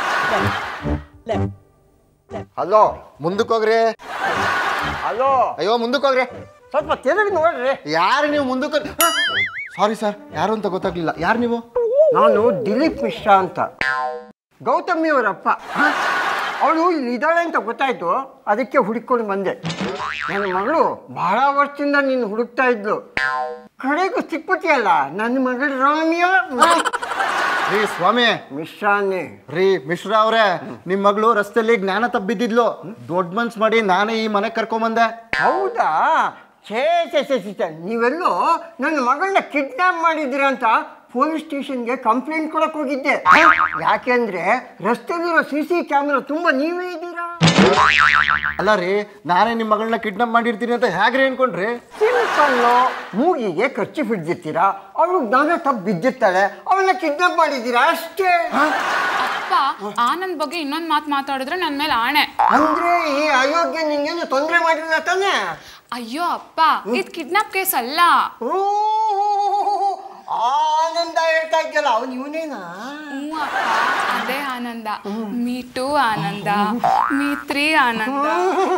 ಹಲೋ ಮುಂದಕ್ಕೆ ಹೋಗ್ರಿ ಹಲೋ ಅಯ್ಯೋ ಮುಂದಕ್ಕೆ ಹೋಗ್ರಿ ಸ್ವಲ್ಪ ತಿರುಗಿ ನೋಡ್ರಿ ಯಾರು ನೀವು ಮುಂದಕ್ಕೆ ಸಾರಿ ಸರ್ ಯಾರು ಅಂತ ಗೊತ್ತಾಗ್ಲಿಲ್ಲ ಯಾರು ನೀವು ನಾನು ದಿಲೀಪ್ ಮಿಶ್ರಾ ಅಂತ ಗೌತಮಿ ಅವರಪ್ಪ ಅವಳು ಇಲ್ಲಿ ಇದ್ದಾಳೆ ಅಂತ ಗೊತ್ತಾಯ್ತು ಅದಕ್ಕೆ ಹುಡುಕೊಂಡು ಬಂದೆ ನನ್ನ ಮಗಳು ಬಹಳ ವರ್ಷದಿಂದ ನೀನು ಹುಡುಕ್ತಾ ಇದ್ಲು ಕಡೆಗೂ ಸಿಕ್ಬಿಟ್ಟಿಯಲ್ಲ ನನ್ನ ಮಗಳು ರಾಮಿಯ ರೀ ಸ್ವಾಮಿ ಮಿಶ್ರಾನೇ ರೀ ಮಿಶ್ರಾ ಅವ್ರೆ ನಿಮ್ ಮಗಳು ರಸ್ತೆಯಲ್ಲಿ ಜ್ಞಾನ ತಬ್ಬಿದ್ದಿದ್ಲು ದೊಡ್ಡ ಮನ್ಸ್ ಮಾಡಿ ನಾನೇ ಈ ಮನೆಗೆ ಕರ್ಕೊಂಬಂದೆ ಹೌದಾ ಛೇ ಛೇ ಛೇ ಛೇ, ಛೇ ನೀವೆಲ್ಲೋ ನನ್ನ ಮಗಳನ್ನ ಕಿಡ್ನಾಪ್ ಮಾಡಿದ್ದೀರ ಅಂತ ಪೊಲೀಸ್ ಸ್ಟೇಷನ್ಗೆ ಕಂಪ್ಲೇಂಟ್ ಕೊಡಕ್ ಹೋಗಿದ್ದೆ ಯಾಕೆಂದ್ರೆ ರಸ್ತೆಲಿರೋ ಸಿ ಸಿ ಕ್ಯಾಮ್ರಾ ತುಂಬಾ ನೀವೇ ಇದ್ದೀರಾ ಅಲ್ಲ ರೀ ನಾನೇ ನಿಮ್ಮ ಮಗಳನ್ನ ಕಿಡ್ನಾಪ್ ಮಾಡಿರ್ತೀನಿ ಅಂತ ಹೇಗ್ರಿ ಅನ್ಕೊಂಡ್ರಿ ಸಿಂಪಲ್ಲು ಮೂಗಿಗೆ ಖರ್ಚು ಹಿಡ್ದಿರ್ತೀರಾ ಅವಳು ಜ್ಞಾನ ತಪ್ಪು ಬಿದ್ದಿರ್ತಾಳೆ ಅವಳನ್ನ ಕಿಡ್ನಾಪ್ ಮಾಡಿದ್ದೀರಾ ಅಷ್ಟೇ ಅಪ್ಪ ಆನಂದ್ ಬಗ್ಗೆ ಇನ್ನೊಂದು ಮಾತು ಮಾತಾಡಿದ್ರೆ ನನ್ನ ಮೇಲೆ ಆಣೆ ಅಂದ್ರೆ ಈ ಅಯೋಗ್ಯ ನಿಂಗೇನು ತೊಂದರೆ ಮಾಡಿಲ್ಲ ತಾನೇ ಅಯ್ಯೋ ಅಪ್ಪ ಇದು ಕಿಡ್ನಾಪ್ ಕೇಸ್ ಅಲ್ಲ ಓ ಆನಂದ ಹೇಳ್ತಾ ಇದ್ದಲ್ಲ ಅವನು ಇವನೇನಾ ಹ್ಞೂ ಅಪ್ಪ ಅದೇ ಆನಂದ ಮೀಟು ಆನಂದ ಮೀತ್ರಿ ಆನಂದ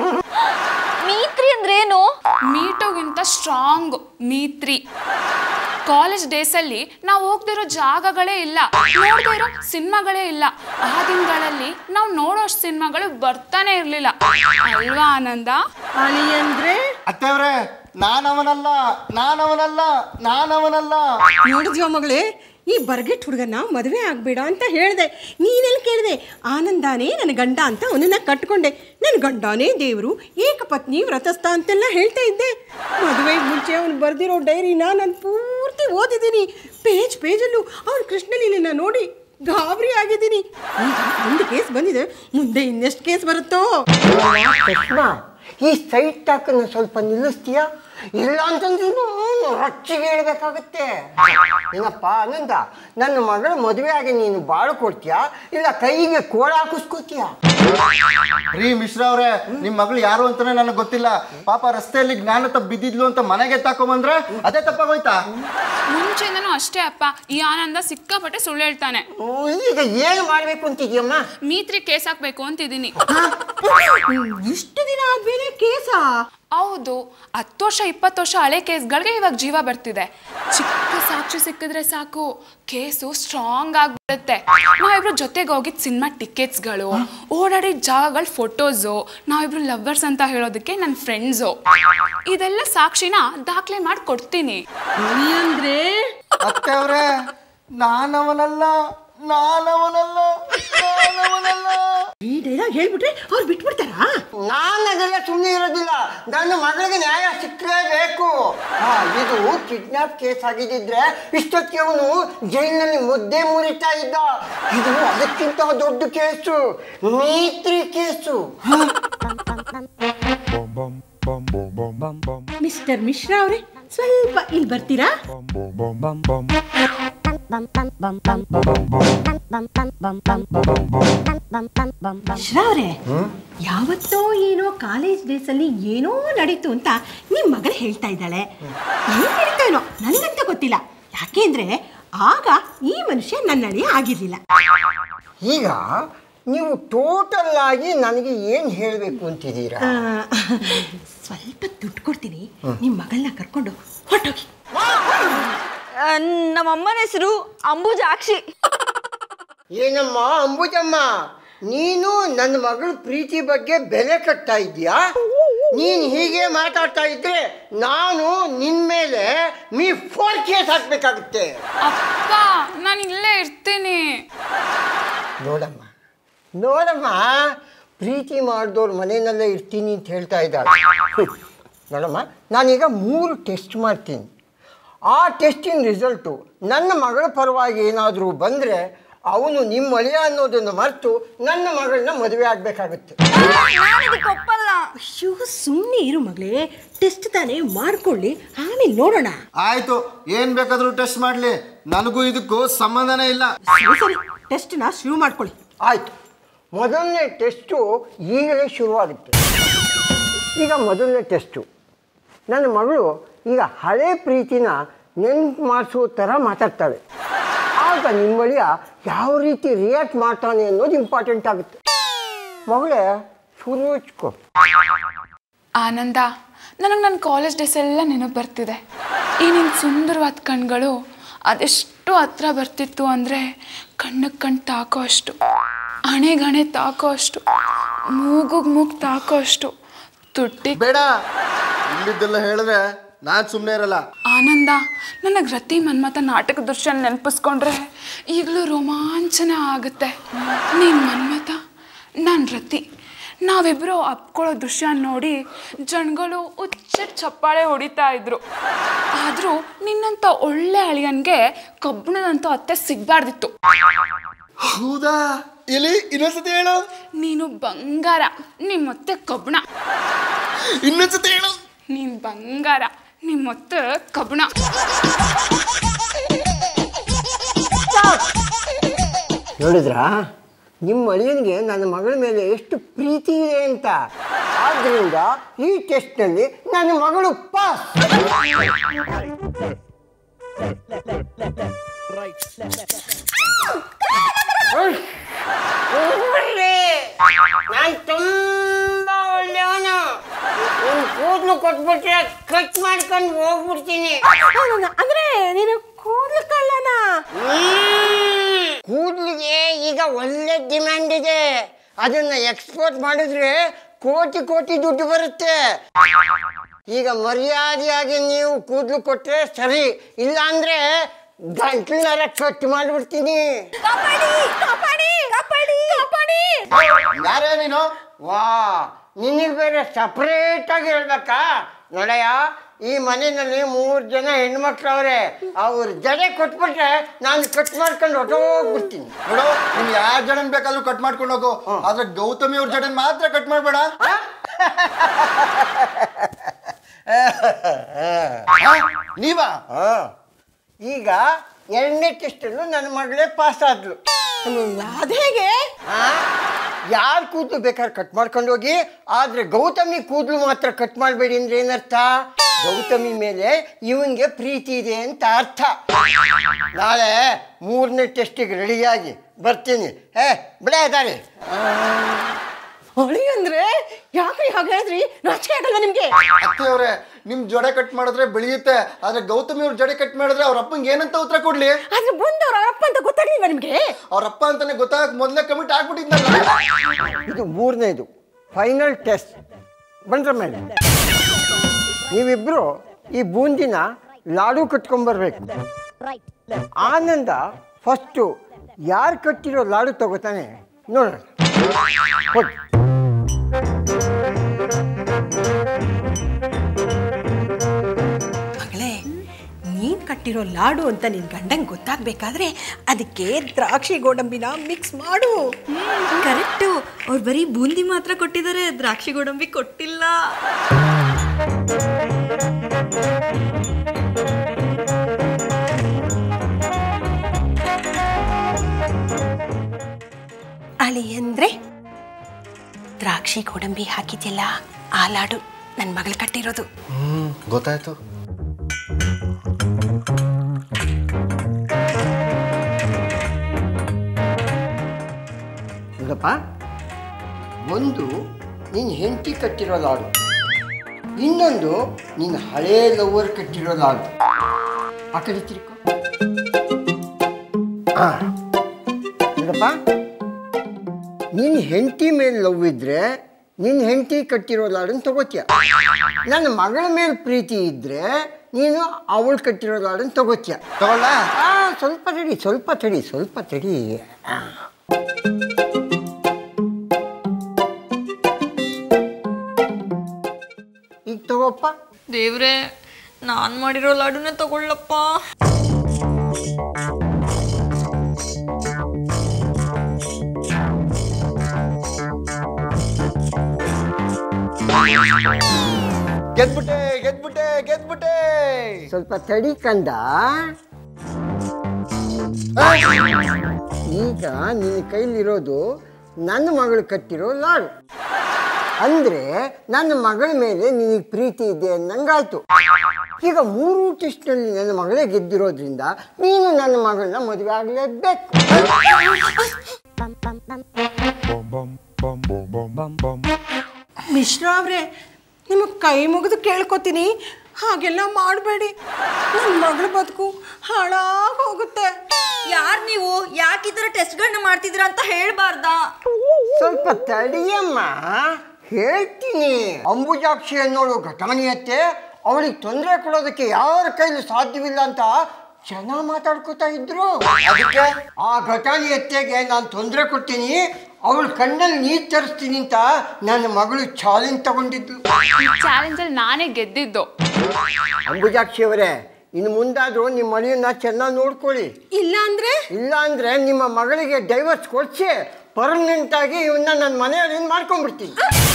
ಮೀತ್ರಿ ಅಂದ್ರೇನು ಮೀಟುಗಿಂತ ಸ್ಟ್ರಾಂಗ್ ಮೀತ್ರಿ ಕಾಲೇಜ್ ಡೇಸಲ್ಲಿ ನಾವು ಹೋಗ್ದಿರೋ ಜಾಗಗಳೇ ಇಲ್ಲ ನೋಡದೇ ಇರೋ ಸಿನಿಮಾಗಳೇ ಇಲ್ಲ ಆ ದಿನಗಳಲ್ಲಿ ನಾವು ನೋಡೋಷ್ಟು ಸಿನಿಮಾಗಳು ಬರ್ತಾನೆ ಇರಲಿಲ್ಲ ಅಲ್ವಾ ಆನಂದ ಅಳಿ ಅಂದ್ರೆ ಅತ್ತೆವ್ರೆ ನಾನವನಲ್ಲ ನಾನವನಲ್ಲ ನಾನವನಲ್ಲ ನೋಡಿದ್ಯೋ ಮಗಳೇ ಈ ಬರ್ಗೆಟ್ ಹುಡುಗನ ಮದುವೆ ಆಗ್ಬೇಡ ಅಂತ ಹೇಳಿದೆ ನೀನೆಲ್ಲಿ ಕೇಳಿದೆ ಆನಂದಾನೇ ನನ್ನ ಗಂಡ ಅಂತ ಅವನನ್ನ ಕಟ್ಕೊಂಡೆ ನನ್ನ ಗಂಡನೇ ದೇವರು ಏಕಪತ್ನಿ ವ್ರತಸ್ಥ ಅಂತೆಲ್ಲ ಹೇಳ್ತಾ ಇದ್ದೆ ಮದುವೆಗೆ ಮುಂಚೆ ಅವನು ಬರೆದಿರೋ ಡೈರಿನ ನಾನು ಪೂರ್ತಿ ಓದಿದ್ದೀನಿ ಪೇಜ್ ಪೇಜಲ್ಲೂ ಅವನು ಕೃಷ್ಣಲೀಲೆನ ನೋಡಿ ಗಾಬರಿ ಆಗಿದ್ದೀನಿ ಈಗ ಒಂದು ಕೇಸ್ ಬಂದಿದೆ ಮುಂದೆ ಇನ್ನೆಷ್ಟು ಕೇಸ್ ಬರುತ್ತೋ ಕೃಷ್ಣ ಈ ಸೈಟ್ ಟಾಕನ್ನು ಸ್ವಲ್ಪ ನಿಲ್ಲಿಸ್ತೀಯಾ ಇಲ್ಲ ಅಂತಂದ್ರೆ ನಾನು ರೊಚ್ಚಿಗೆ ಹೇಳ್ಬೇಕಾಗತ್ತೆ ಏನಪ್ಪ ಆನಂದ ನನ್ನ ಮಗಳ ಮದುವೆ ಆಗಿ ನೀನು ಬಾಳು ಕೊಡ್ತೀಯಾ ಇಲ್ಲ ಕೈಗೆ ಕೋಳ ಹಾಕಿಸ್ಕೊತೀಯಾ ರೀ ಮಿಶ್ರಾ ಅವ್ರೆ ನಿಮ್ ಮಗಳು ಯಾರು ಅಂತಾನೆ ನನಗೆ ಗೊತ್ತಿಲ್ಲ ಪಾಪ ರಸ್ತೆಯಲ್ಲಿ ಜ್ಞಾನ ತಪ್ಪ ಬಿದ್ದಿದ್ಲು ಅಂತ ಮನೆಗೆ ತಾಕೊಂಬಂದ್ರೆ ಅದೇ ತಪ್ಪಾಗೋಯ್ತಾ ಮುಂಚೆಯಿಂದನೂ ಅಷ್ಟೇ ಅಪ್ಪ ಈ ಆನಂದ ಸಿಕ್ಕಾಪಟ್ಟೆ ಸುಳ್ಳು ಹೇಳ್ತಾನೆ ಹ್ಮ್, ಈಗ ಏನು ಮಾಡಬೇಕು ಅಂತಿದ್ಯಮ್ಮ ಮೀತ್ರಿ ಕೇಸ್ ಹಾಕ್ಬೇಕು ಅಂತಿದ್ದೀನಿ ಇಷ್ಟು ದಿನ ಆದ್ಮೇಲೆ ಕೇಸಾ ಹೌದು ಹತ್ತು ವರ್ಷ ಇಪ್ಪತ್ತು ವರ್ಷ ಹಳೆ ಕೇಸ್ಗಳಿಗೆ ಇವಾಗ ಜೀವ ಬರ್ತಿದೆ ಚಿಕ್ಕ ಸಾಕ್ಷಿ ಸಿಕ್ಕಿದ್ರೆ ಸಾಕು ಕೇಸು ಸ್ಟ್ರಾಂಗ್ ಆಗ್ಬಿಡುತ್ತೆ ನಾವಿಬ್ರು ಜೊತೆಗೆ ಹೋಗಿದ್ ಸಿನಿಮಾ ಟಿಕೆಟ್ಸ್ಗಳು ಓಡಾಡಿದ ಜಾಗಗಳ ಫೋಟೋಸು ನಾವಿಬ್ರು ಲವ್ವರ್ಸ್ ಅಂತ ಹೇಳೋದಕ್ಕೆ ನನ್ನ ಫ್ರೆಂಡ್ಸು ಇದೆಲ್ಲ ಸಾಕ್ಷಿನ ದಾಖಲೆ ಮಾಡಿ ಕೊಡ್ತೀನಿ ಅಳಿ ಅಂದ್ರೆ ಅತ್ತೆವ್ರೆ ನಾನವನಲ್ಲ ನಾನವನಲ್ಲ ನಾನವನಲ್ಲ ಈ ಡೈಲಾಗ್ ಹೇಳ್ಬಿಟ್ರೆ ಅವ್ರು ಬಿಟ್ಬಿಡ್ತಾರಾ ನಾನು ಅದೆಲ್ಲ ಸುಮ್ಮನೆ ಇರೋದಿಲ್ಲ ನನ್ನ ಮಗಳಿಗೆ ನ್ಯಾಯ ಸಿಕ್ಕಲೇಬೇಕು ಹಾ ಇದು ಕಿಡ್ನಾಪ್ ಕೇಸ್ ಆಗಿದ್ದಿದ್ರೆ ಇಷ್ಟೊತ್ತಿಗೆ ಅವನು ಜೈಲಿನಲ್ಲಿ ಮುದ್ದೆ ಮುರಿತಾ ಇದ್ದ ಇದು ಅದಕ್ಕಿಂತ ದೊಡ್ಡ ಕೇಸು ಮೈತ್ರಿ ಕೇಸು ಮಿಸ್ಟರ್ ಮಿಶ್ರಾ ಅವರೇ ಸ್ವಲ್ಪ ಇಲ್ಲಿ ಬರ್ತೀರಾ ಮಿಶ್ರಾ ಅವರೇ ಯಾವತ್ತೋ ಏನೋ ಕಾಲೇಜ್ ಡೇಸ್ ಅಲ್ಲಿ ಏನೋ ನಡೀತು ಅಂತ ನಿಮ್ ಮಗಳು ಹೇಳ್ತಾ ಇದ್ದಾಳೆ ಏನ್ ನಡೀತಾ ಏನೋ ನನಗಂತ ಗೊತ್ತಿಲ್ಲ ಯಾಕೆಂದ್ರೆ ಆಗ ಈ ಮನುಷ್ಯ ನನ್ನ ಅಳಿಯ ಆಗಿರ್ಲಿಲ್ಲ ಈಗ ನೀವು ಟೋಟಲ್ ಆಗಿ ನನಗೆ ಏನು ಹೇಳಬೇಕು ಅಂತಿದ್ದೀರಾ ಆ, ಸ್ವಲ್ಪ ದುಡ್ಡು ಕೊಡ್ತೀನಿ ನಿಮ್ಮ ಮಗಳನ್ನ ಕರ್ಕೊಂಡು ಹೊರಟೋಗಿ ನಮ್ಮ ಅಮ್ಮನ ಹೆಸರು ಅಂಬುಜಾಕ್ಷಿ ಏನಮ್ಮ ಅಂಬುಜಮ್ಮ ನೀನು ನನ್ನ ಮಗಳ ಪ್ರೀತಿ ಬಗ್ಗೆ ಬೆಲೆ ಕಟ್ತಾ ಇದೀಯಾ ನೀನು ಹೀಗೆ ಮಾತಾಡ್ತಾ ಇದ್ರೆ ನಾನು ನಿನ್ ಮೇಲೆ ಮೀ ಫೋರ್ ಕೇಸ್ ಹಾಕ್ಬೇಕಾಗುತ್ತೆ ಅಪ್ಪ ನಾನು ಇಲ್ಲೇ ಇರ್ತೀನಿ ನೋಡಮ್ಮ ನೋಡಮ್ಮ ಪ್ರೀತಿ ಮಾಡಿದವ್ರ ಮನೆಯಲ್ಲೇ ಇರ್ತೀನಿ ಅಂತ ಹೇಳ್ತಾ ಇದ್ದಾಳೆ ಹ್ಮ್. ನೋಡಮ್ಮ ನಾನೀಗ ಮೂರು ಟೆಸ್ಟ್ ಮಾಡ್ತೀನಿ ಆ ಟೆಸ್ಟಿನ ರಿಸಲ್ಟು ನನ್ನ ಮಗಳ ಪರವಾಗಿ ಏನಾದರೂ ಬಂದರೆ ಅವನು ನಿಮ್ಮ ಅಳಿಯ ಅನ್ನೋದನ್ನು ಮರೆತು ನನ್ನ ಮಗಳನ್ನ ಮದುವೆ ಆಗಬೇಕಾಗುತ್ತೆ ನಾನು ಇದಕ್ಕೆ ಒಪ್ಪಲ್ಲ ಅಯ್ಯೋ ಸುಮ್ಮನೆ ಇರು ಮಗಳೇ ಟೆಸ್ಟ್ ತಾನೇ ಮಾಡ್ಕೊಳ್ಳಿ ಆಮೇಲೆ ನೋಡೋಣ ಆಯ್ತು ಏನ್ ಬೇಕಾದ್ರೂ ಟೆಸ್ಟ್ ಮಾಡ್ಲಿ ನನಗೂ ಇದಕ್ಕೂ ಸಂಬಂಧನೇ ಇಲ್ಲ ಸರಿ ಸರಿ ಟೆಸ್ಟ್ನ ಶುರು ಮಾಡ್ಕೊಳ್ಳಿ ಆಯಿತು ಮೊದಲನೇ ಟೆಸ್ಟು ಈಗಲೇ ಶುರುವಾಗುತ್ತೆ ಈಗ ಮೊದಲನೇ ಟೆಸ್ಟು ನನ್ನ ಮಗಳು ಈಗ ಹಳೆ ಪ್ರೀತಿನ ನೆನ್ಪು ಮಾಡಿಸೋ ಥರ ಮಾತಾಡ್ತಾಳೆ ಆಗ ನಿಮ್ಮಳಿಯ ಯಾವ ರೀತಿ ರಿಯಾಕ್ಟ್ ಮಾಡ್ತಾನೆ ಅನ್ನೋದು ಇಂಪಾರ್ಟೆಂಟ್ ಆಗುತ್ತೆ ಮಗಳೇ ಶುರು ಹಚ್ಕೋ ಆನಂದ ನನಗೆ ನನ್ನ ಕಾಲೇಜ್ ಡೇಸ್ ಎಲ್ಲ ನೆನಪು ಬರ್ತಿದೆ ಈ ನಿನ್ನ ಸುಂದರವಾದ ಕಣ್ಗಳು ಅದೆಷ್ಟು ಹತ್ರ ಬರ್ತಿತ್ತು ಅಂದರೆ ಕಣ್ಣಿಗೆ ಕಣ್ಣು ತಾಕೋ ಅಷ್ಟು ಹಣೆಗೆ ಹಣೆ ತಾಕೋ ಅಷ್ಟು ಮೂಗುಗೆ ಮೂಗು ತಾಕೋ ಅಷ್ಟು ತುಟ್ಟಿ ಬೇಡ ಇಲ್ಲಿದ್ದೆಲ್ಲ ಹೇಳಿದ್ರೆ ನಾನ್ ಸುಮ್ಮನೆ ಇರಲ್ಲ ಆನಂದ ನನಗೆ ರತಿ ಮನ್ಮಥ ನಾಟಕ ದೃಶ್ಯ ನೆನಪಿಸ್ಕೊಂಡ್ರೆ ಈಗಲೂ ರೋಮಾಂಚನ ಆಗುತ್ತೆ ನೀನು ಮನ್ಮಥ ನಾನು ರತಿ ನಾವಿಬ್ಬರು ಅಪ್ಕೊಳ್ಳೋ ದೃಶ್ಯ ನೋಡಿ ಜನಗಳು ಹುಚ್ಚಟ್ ಚಪ್ಪಾಳೆ ಹೊಡಿತಾ ಇದ್ರು ಆದರೂ ನಿನ್ನಂಥ ಒಳ್ಳೆ ಅಳಿಯನ್ಗೆ ಕಬ್ಬಿಣದಂಥ ಅತ್ತೆ ಸಿಗಬಾರ್ದಿತ್ತು ಹೌದಾ ಎಲ್ಲಿ ಇನ್ನೊಂದ್ಸತಿ ಹೇಳು ನೀನು ಬಂಗಾರ ನಿಮ್ಮತ್ತೆ ಕಬ್ಬಣ ಇನ್ನೊಂದ್ಸತಿ ಹೇಳು ನೀನು ಬಂಗಾರ ನಿಮ್ಮತ್ತೆ ಕಬ್ಬಣ ನೋಡಿದ್ರಾ ನಿಮ್ಮ ಅಳಿಯನಿಗೆ ನನ್ನ ಮಗಳ ಮೇಲೆ ಎಷ್ಟು ಪ್ರೀತಿ ಇದೆ ಅಂತ ಆದ್ದರಿಂದ ಈ ಟೆಸ್ಟ್ನಲ್ಲಿ ನನ್ನ ಮಗಳು ಪಾಸ್ ನಾನು ತುಂಬಾ ಒಳ್ಳೆಯವನು ನಿನ್ ಕೂದಲು ಕೊಟ್ಬಿಟ್ರೆ ಕಟ್ ಮಾಡ್ಕೊಂಡು ಹೋಗ್ಬಿಡ್ತೀನಿ ಅಂದ್ರೆ ನೀನು ಕೂದಲು ಕಳ್ಳನ ಕೂದಲಿಗೆ ಈಗ ಒಳ್ಳೆ ಡಿಮ್ಯಾಂಡ್ ಇದೆ ಅದನ್ನ ಎಕ್ಸ್ಪೋರ್ಟ್ ಮಾಡಿದ್ರೆ ಕೋಟಿ ಕೋಟಿ ದುಡ್ಡು ಬರುತ್ತೆ ಈಗ ಮರ್ಯಾದೆಯಾಗಿ ನೀವು ಕೂದಲು ಕೊಟ್ರೆ ಸರಿ ಇಲ್ಲ ಅಂದ್ರೆ ಗಂಟ್ಲನ್ನ ಕಟ್ ಮಾಡ್ಬಿಡ್ತೀನಿ ಯಾರೇ ನೀನು ವಾ ನಿನಗೆ ಬೇರೆ ಸಪ್ರೇಟ್ ಆಗಿ ಹೇಳ್ಬೇಕಾ ನೋಡಯ್ಯ ಈ ಮನೆಯಲ್ಲಿ ಮೂರು ಜನ ಹೆಣ್ಮಕ್ಳವ್ರೆ ಅವ್ರ ಜಡೆ ಕೊಟ್ಬಿಟ್ರೆ ನಾನು ಕಟ್ ಮಾಡ್ಕೊಂಡು ಹೊಟ್ಟೋಗ್ಬಿಡ್ತೀನಿ ನೋಡು ನೀನ್ ಯಾರ್ ಜಡನ್ ಬೇಕಾದ್ರೂ ಕಟ್ ಮಾಡ್ಕೊಂಡು ಹೋಗು ಆದ್ರೆ ಗೌತಮಿ ಅವ್ರ ಜಡನ್ ಮಾತ್ರ ಕಟ್ ಮಾಡ್ಬೇಡ ಆ? ನೀವಾ ಹಾ. ಈಗ ಎರಡನೇ ಟೆಸ್ಟಲ್ಲೂ ನನ್ನ ಮಗಳೇ ಪಾಸ್ ಆದ್ಲು ಅದೇಗೆ ಯಾರು ಕೂದಲು ಬೇಕಾದ್ರೆ ಕಟ್ ಮಾಡ್ಕೊಂಡು ಹೋಗಿ ಆದ್ರೆ ಗೌತಮಿ ಕೂದಲು ಮಾತ್ರ ಕಟ್ ಮಾಡಬೇಡಿ ಅಂದ್ರೆ ಏನರ್ಥ ಗೌತಮಿ ಮೇಲೆ ಇವನ್ಗೆ ಪ್ರೀತಿ ಇದೆ ಅಂತ ಅರ್ಥ ನಾಳೆ ಮೂರನೇ ಟೆಸ್ಟಿಗೆ ರೆಡಿಯಾಗಿ ಬರ್ತೀನಿ ಏ ಬಿಡ ದಾರಿ ಹೊಳಿ ಅಂದ್ರೆ ಯಾಕ್ರಿ ಹಾಗೆ ಹೇಳಿದ್ರಿ ನಾಚಿಕೆ ಆಗಲ್ಲ ನಿಮ್ಗೆ ಅತ್ತೆ ಅವ್ರೆ ನಿಮ್ ಜಡೆ ಕಟ್ ಮಾಡಿದ್ರೆ ಬೆಳೆಯುತ್ತೆ ಆದ್ರೆ ಗೌತಮಿ ಅವ್ರ ಜಡೆ ಕಟ್ ಮಾಡಿದ್ರೆ ಅವ್ರ ಅಪ್ಪಂಗೆ ಏನಂತ ಉತ್ತರ ಕೊಡ್ಲಿ ಆದ್ರೆ ಬಂದವ್ರ ಅಪ್ಪ ಅಂತ ಗೊತ್ತಾಗ್ಲಿಲ್ವಾ ನಿಮ್ಗೆ ಅವ್ರ ಅಪ್ಪ ಅಂತಾನೆ ಗೊತ್ತಾಗಕ್ ಮೊದ್ಲೇ ಕಮಿಟ್ ಆಗ್ಬಿಟ್ಟಿದ್ನಲ್ಲ ಇದು ಮೂರನೇದು ಫೈನಲ್ ಟೆಸ್ಟ್ ಬಂದ್ರ ಮೇಲೆ ನೀವಿಬ್ರು ಈ ಬೂಂದಿನ ಲಾಡು ಕಟ್ಕೊಂಬರ್ಬೇಕು ಆನಂದ ಫಸ್ಟು ಯಾರು ಕಟ್ಟಿರೋ ಲಾಡು ತಗೋತಾನೆ ನೋಡೋಣ ಕೊಡಿ. ಮಗಳೇ ನೀನ್ ಕಟ್ಟಿರೋ ಲಾಡು ಅಂತ ನಿನ್ ಗಂಡಂಗ್ ಗೊತ್ತಾಗ್ಬೇಕಾದ್ರೆ ಅದಕ್ಕೆ ದ್ರಾಕ್ಷಿ ಗೋಡಂಬಿನ ಮಿಕ್ಸ್ ಮಾಡು ಕರೆಕ್ಟು ಅವ್ರು ಬರೀ ಬೂಂದಿ ಮಾತ್ರ ಕೊಟ್ಟಿದ್ದಾರೆ ದ್ರಾಕ್ಷಿ ಗೋಡಂಬಿ ಕೊಟ್ಟಿಲ್ಲ ಅಳಿ ಅಂದ್ರೆ ದ್ರಾಕ್ಷಿ ಗೋಡಂಬಿ ಹಾಕಿದ್ಯಲ್ಲ ಆ ಲಾಡು ನನ್ನ ಮಗಳು ಕಟ್ಟಿರೋದು ಹ್ಮ್ ಗೊತ್ತಾಯ್ತು ನೋಡಪ್ಪ ಒಂದು ನಿನ್ನ ಹೆಂಡತಿ ಕಟ್ಟಿರೋ ಲಾಡು ಇನ್ನೊಂದು ನಿನ್ನ ಹಳೇ ಲವರ್ ಕಟ್ಟಿರೋ ಲಾಡು ಆ ಕಡೆ ತಿರ್ಕೊ ಆ, ನೋಡಪ್ಪ ನಿನ್ನ ಹೆಂಡತಿ ಮೇಲೆ ಲವ್ ಇದ್ರೆ ನಿನ್ನ ಹೆಂಡತಿ ಕಟ್ಟಿರೋ ಲಾಡನ್ನು ತಗೋತೀಯ ನನ್ನ ಮಗಳ ಮೇಲೆ ಪ್ರೀತಿ ಇದ್ರೆ ನೀನು ಅವಳು ಕಟ್ಟಿರೋ ಲಾಡನ್ನು ತಗೋತೀಯ ತಗೊಳ್ಳ ಆ, ಸ್ವಲ್ಪ ತಡಿ ಸ್ವಲ್ಪ ತಡಿ ಸ್ವಲ್ಪ ತಡಿ ಆ. ಈಗ ತಗೋಪ್ಪ ದೇವ್ರೆ ನಾನ್ ಮಾಡಿರೋ ಲಾಡುನೇ ತಗೊಳ್ಳಪ್ಪ ಗೆದ್ಬಿಟ್ಟೆ ಗೆದ್ಬಿಟ್ಟೆ ಗೆದ್ಬಿಟ್ಟೆ ಸ್ವಲ್ಪ ತಡಿ ಕಂದ ಈಗ ನಿನ್ನ ಕೈಲಿರೋದು ನನ್ನ ಮಗಳು ಕಟ್ಟಿರೋ ಲಾಡು ಅಂದ್ರೆ ನನ್ನ ಮಗಳ ಮೇಲೆ ನಿನಗೆ ಪ್ರೀತಿ ಇದೆ ಅನ್ನಂಗಾಯ್ತು ಈಗ ಮೂರು ಟೆಸ್ಟ್ನಲ್ಲಿ ನನ್ನ ಮಗಳೇ ಗೆದ್ದಿರೋದ್ರಿಂದ ನೀನು ನನ್ನ ಮಗಳನ್ನ ಮದುವೆ ಆಗಲೇಬೇಕು ಮಿಶ್ರಾ ಅವ್ರೆ ನಿಮಗೆ ಕೈ ಮುಗಿದು ಕೇಳ್ಕೊತೀನಿ ಹಾಗೆಲ್ಲ ಮಾಡಬೇಡಿ ನನ್ನ ಮಗಳ ಬದುಕು ಹಾಳಾಗಿ ಹೋಗುತ್ತೆ ಯಾರ್ ನೀವು ಯಾಕೆ ಈ ಥರ ಟೆಸ್ಟ್ಗಳನ್ನ ಮಾಡ್ತಿದ್ರ ಅಂತ ಹೇಳ್ಬಾರ್ದಾ ಸ್ವಲ್ಪ ತಡಿಯಮ್ಮ ಹೇಳ್ತೀನಿ ಅಂಬುಜಾಕ್ಷಿ ಅನ್ನೋಳು ಘಟಮನಿಯತ್ತೆ ಅವಳಿಗೆ ತೊಂದರೆ ಕೊಡೋದಕ್ಕೆ ಯಾರ ಕೈಲಿ ಸಾಧ್ಯವಿಲ್ಲ ಅಂತ ಚೆನ್ನಾಗಿ ಮಾತಾಡ್ಕೋತಾ ಇದ್ರು ಅದಕ್ಕೆ ಆ ಘಟನೆಯತ್ತೆಗೆ ನಾನು ತೊಂದರೆ ಕೊಡ್ತೀನಿ ಅವಳ ಕಣ್ಣಲ್ಲಿ ನೀರು ತರಿಸ್ತೀನಿ ಅಂತ ನನ್ನ ಮಗಳು ಚಾಲೆಂಜ್ ತಗೊಂಡಿದ್ಲು ಈ ಚಾಲೆಂಜಲ್ಲಿ ನಾನೇ ಗೆದ್ದಿದ್ದು ಅಂಬುಜಾಕ್ಷಿ ಅವರೇ ಇನ್ನು ಮುಂದಾದರೂ ನಿಮ್ಮ ಮನೆಯನ್ನ ಚೆನ್ನಾಗಿ ನೋಡ್ಕೊಳ್ಳಿ ಇಲ್ಲ ಅಂದ್ರೆ ಇಲ್ಲ ಅಂದ್ರೆ ನಿಮ್ಮ ಮಗಳಿಗೆ ಡೈವರ್ಸ್ ಕೊಡಿಸಿ ಪರ್ಮನೆಂಟ್ ಆಗಿ ಇವನ್ನ ನನ್ನ ಮನೆಯಲ್ಲಿ ಮಾಡ್ಕೊಂಡ್ಬಿಡ್ತೀನಿ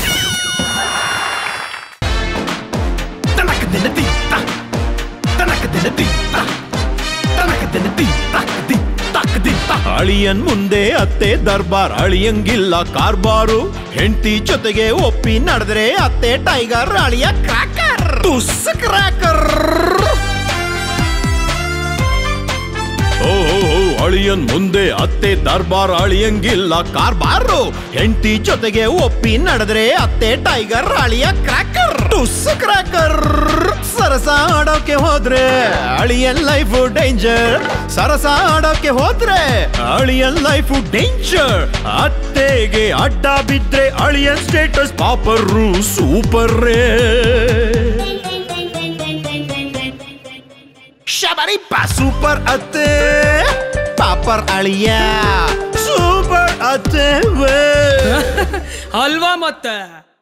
ಅಳಿಯನ್ ಮುಂದೆ ಅತ್ತೆ ದರ್ಬಾರ್ ಅಳಿಯಂಗಿಲ್ಲ ಕಾರ್ಬಾರು ಹೆಂಡತಿ ಜೊತೆಗೆ ಒಪ್ಪಿ ನಡೆದ್ರೆ ಅತ್ತೆ ಟೈಗರ್ ಅಳಿಯ ಕ್ರಾಕರ್ ಟುಸ್ ಕ್ರಾಕರ್ ಓ ಓ, ಓ, ಅಳಿಯನ್ ಮುಂದೆ ಅತ್ತೆ ದರ್ಬಾರ್ ಅಳಿಯಂಗಿಲ್ಲ ಕಾರ್ಬಾರು ಹೆಂಡತಿ ಜೊತೆಗೆ ಒಪ್ಪಿ ನಡೆದ್ರೆ ಅತ್ತೆ ಟೈಗರ್ ಅಳಿಯ ಕ್ರ್ಯಾಕರ್ ಟುಸ್ ಕ್ರ್ಯಾಕರ್ ಸರಸ ಆಡೋಕೆ ಹೋದ್ರೆ ಅಳಿಯನ್ ಲೈಫ್ ಡೇಂಜರ್ ಸರಸ ಆಡೋಕೆ ಹೋದ್ರೆ ಅಳಿಯನ್ ಲೈಫ್ ಡೇಂಜರ್ ಅತ್ತೆಗೆ ಅಡ್ಡ ಬಿದ್ರೆ ಅಳಿಯನ್ ಸ್ಟೇಟಸ್ ಪಾಪರು ಸೂಪರ್ ರೇ ಶಬರಿಪ್ಪ ಸೂಪರ್ ಅತ್ತೆ ಪಾಪರ್ ಅಳಿಯ ಸೂಪರ್ ಅತ್ತೆ ವೇ ಅಲ್ವಾ ಮತ್ತೆ